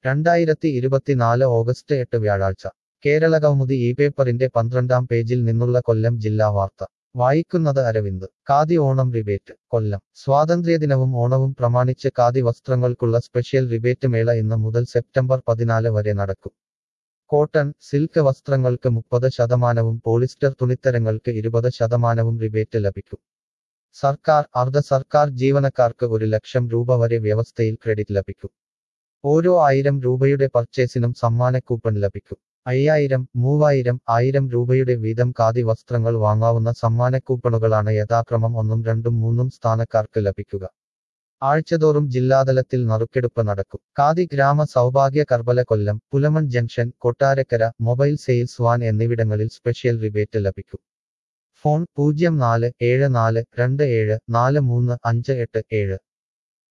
രണ്ടായിരത്തി ഇരുപത്തിനാല് ഓഗസ്റ്റ് എട്ട് വ്യാഴാഴ്ച കേരള കൗമുദി ഈ പേപ്പറിന്റെ പന്ത്രണ്ടാം പേജിൽ നിന്നുള്ള കൊല്ലം ജില്ലാ വാർത്ത വായിക്കുന്നത് അരവിന്ദ് ഖാദി ഓണം റിബേറ്റ് കൊല്ലം സ്വാതന്ത്ര്യദിനവും ഓണവും പ്രമാണിച്ച് ഖാദി വസ്ത്രങ്ങൾക്കുള്ള സ്പെഷ്യൽ റിബേറ്റ് മേള ഇന്ന് മുതൽ സെപ്റ്റംബർ പതിനാല് വരെ നടക്കും കോട്ടൺ സിൽക്ക് വസ്ത്രങ്ങൾക്ക് മുപ്പത് ശതമാനവും പോളിസ്റ്റർ തുണിത്തരങ്ങൾക്ക് ഇരുപത് ശതമാനവും റിബേറ്റ് ലഭിക്കും സർക്കാർ അർദ്ധ സർക്കാർ ജീവനക്കാർക്ക് ഒരു ലക്ഷം രൂപ വരെ വ്യവസ്ഥയിൽ ക്രെഡിറ്റ് ലഭിക്കും ഓരോ ആയിരം രൂപയുടെ പർച്ചേസിനും സമ്മാന കൂപ്പൺ ലഭിക്കും അയ്യായിരം മൂവായിരം ആയിരം രൂപയുടെ വീതം ഖാദി വസ്ത്രങ്ങൾ വാങ്ങാവുന്ന സമ്മാന കൂപ്പണുകളാണ് യഥാക്രമം ഒന്നും രണ്ടും മൂന്നും സ്ഥാനക്കാർക്ക് ലഭിക്കുക ആഴ്ചതോറും ജില്ലാതലത്തിൽ നറുക്കെടുപ്പ് നടക്കും khadi Grama Soubhagya Karbala Kollam Pulamon junction Kottarakkara mobile sales van എന്നിവിടങ്ങളിൽ സ്പെഷ്യൽ റിബേറ്റ് ലഭിക്കും ഫോൺ പൂജ്യം നാല് ഏഴ് നാല് രണ്ട് ഏഴ് നാല് മൂന്ന് അഞ്ച് എട്ട് ഏഴ്